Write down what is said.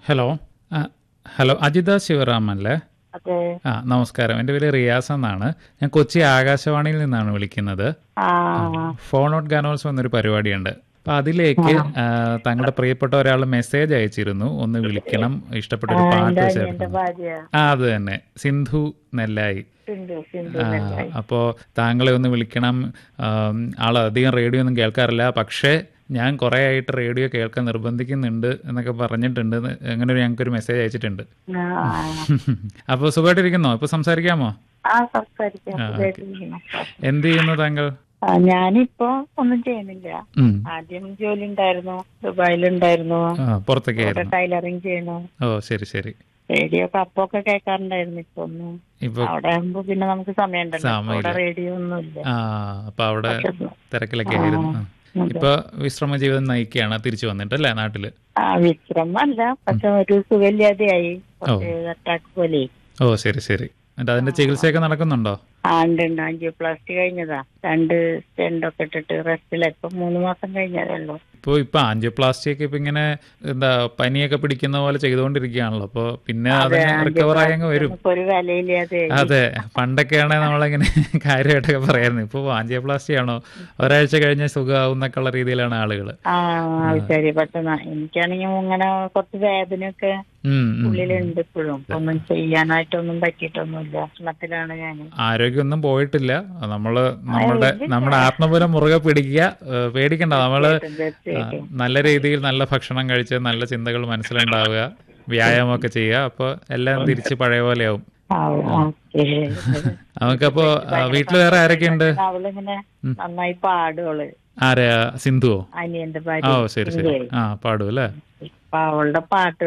Hello ആ, hello Ajitha Sivaram അല്ലേ അതെ ആ നമസ്കാരം എൻ്റെ പേര് റിയാസ് എന്നാണ് ഞാൻ കൊച്ചി ആകാശവാണിയിൽ നിന്നാണ് വിളിക്കുന്നത് ആ ഫോൺ ഔട്ട് ഗാനോത്സവം എന്നൊരു പരിപാടിയുണ്ട് അപ്പം അതിലേക്ക് ആ, താങ്കളുടെ പ്രിയപ്പെട്ട ഒരാൾ മെസ്സേജ് അയച്ചിരുന്നു ഒന്ന് വിളിക്കണം ഇഷ്ടപ്പെട്ട ഒരു പാട്ട് എന്റെ ചേർക്കണം ഭാര്യ ആ അത് തന്നെ സിന്ധു നെല്ലായി സിന്ധു സിന്ധു ആ, നെല്ലായി. അപ്പോൾ താങ്കളെ ഒന്ന് വിളിക്കണം ആം, ആൾ അധികം റേഡിയോ ഒന്നും കേൾക്കാറില്ല പക്ഷേ ഞാൻ കുറേ ആയിട്ട് റേഡിയോ കേൾക്കാൻ നിർബന്ധിക്കുന്നുണ്ട് എന്നൊക്കെ പറഞ്ഞിട്ടുണ്ട് എന്ന് അങ്ങനെ ഒരു ഞങ്ങൾക്കൊരു മെസ്സേജ് അയച്ചിട്ടുണ്ട് ആ, അപ്പോൾ സുഖമായിട്ടിരിക്കുന്നോ ഇപ്പോൾ സംസാരിക്കാമോ ആ സംസാരിക്കാം ആ, ഓക്കേ. സുഖായിട്ടിരിക്കുന്നു. എന്ത് ചെയ്യുന്നു താങ്കൾ ആ, ഞാനിപ്പോ ഒന്നും ചെയ്യുന്നില്ല ഉം. ആദ്യം ജോലി ഉണ്ടായിരുന്നു ദുബായിലുണ്ടായിരുന്നു ആ പുറത്തൊക്കെ ഇവിടെ ആയിരുന്നു ടൈലറിങ് ചെയ്യണു ഓ ശരി ശരി റേഡിയോ ഒക്കെ അപ്പൊക്കെ കേൾക്കാറുണ്ടായിരുന്നു ഇപ്പൊ ഒന്നും ഇപ്പൊ അവിടെ ആകുമ്പോ പിന്നെ നമുക്ക് സമയമുണ്ടല്ലോ സമയമില്ല. അവിടെ റേഡിയോ ഒന്നും ഇല്ല ആ അപ്പൊ അവിടെ പക്ഷെ, തിരക്കിലൊക്കെ ആയിരുന്നു ആ. അതെ. ഇപ്പൊ വിശ്രമ ജീവിതം നയിക്കുകയാണ് തിരിച്ചു വന്നിട്ടല്ലേ നാട്ടില് ആ വിശ്രമല്ല പക്ഷെ ഒരു സുഖമില്ലാതെയായി കുറച്ച് അറ്റാക്ക് പോലെ ഓ ശരി ശരി എന്നിട്ട് അതിന്റെ ചികിത്സയൊക്കെ നടക്കുന്നുണ്ടോ ആ ഉണ്ട് ഉണ്ട് ആൻജിയോപ്ലാസ്റ്റി കഴിഞ്ഞതാ രണ്ട് സ്റ്റെൻഡൊക്കെ ഇട്ടിട്ട് റെസ്റ്റില ഇപ്പൊ മൂന്ന് മാസം കഴിഞ്ഞതേ ഉള്ളൂ ഇപ്പൊ ഇപ്പൊ ആൻജിയോപ്ലാസ്റ്റി ഒക്കെ ഇപ്പൊ ഇങ്ങനെ എന്താ പനിയൊക്കെ പിടിക്കുന്ന പോലെ ചെയ്തുകൊണ്ടിരിക്കുകയാണല്ലോ അപ്പൊ പിന്നെ അത് റിക്കവർ ആയി അങ്ങ് വരും ഇപ്പൊ ഒരു വിലയില്ലാതെ അതെ പണ്ടൊക്കെയാണെങ്കിൽ നമ്മളിങ്ങനെ കാര്യമായിട്ടൊക്കെ പറയായിരുന്നു ഇപ്പൊ ആൻജിയോപ്ലാസ്റ്റി ആണോ ഒരാഴ്ച കഴിഞ്ഞ സുഖമാവും എന്നൊക്കെ ഉള്ള രീതിയിലാണ് ആളുകൾ ആ ശരി പെട്ടെന്ന് എനിക്കാണെങ്കിൽ ഇങ്ങനെ കുറച്ച് വേദനയൊക്കെ ഉള്ളിലുണ്ട് ഇപ്പോഴും ഒന്നും ചെയ്യാനായിട്ടൊന്നും പറ്റിയിട്ടൊന്നുമില്ല ഭക്ഷണത്തിലാണ് ഞാൻ ആരോഗ്യമൊന്നും പോയിട്ടില്ല നമ്മള് നമ്മുടെ നമ്മുടെ ആത്മബലം മുറുകെ പിടിക്കുക ഏഹ് പേടിക്കണ്ട നമ്മള് ആ, നല്ല രീതിയിൽ നല്ല ഭക്ഷണം കഴിച്ച് നല്ല ചിന്തകൾ മനസ്സിലുണ്ടാവുക വ്യായാമമൊക്കെ ചെയ്യുക അപ്പോൾ എല്ലാം തിരിച്ച് പഴയ പോലെയാവും ആ, ഓക്കേ. നമുക്കപ്പോ ആ, വീട്ടില് വേറെ ആരൊക്കെയുണ്ട് അവളിങ്ങനെ നന്നായി പാടുകള് ആരെയാ സിന്ധുവോ അനിയന്റെ ഓ ഭാര്യ ശരി ശരി ആ പാടും അല്ലേ അപ്പൊ അവളുടെ പാട്ട്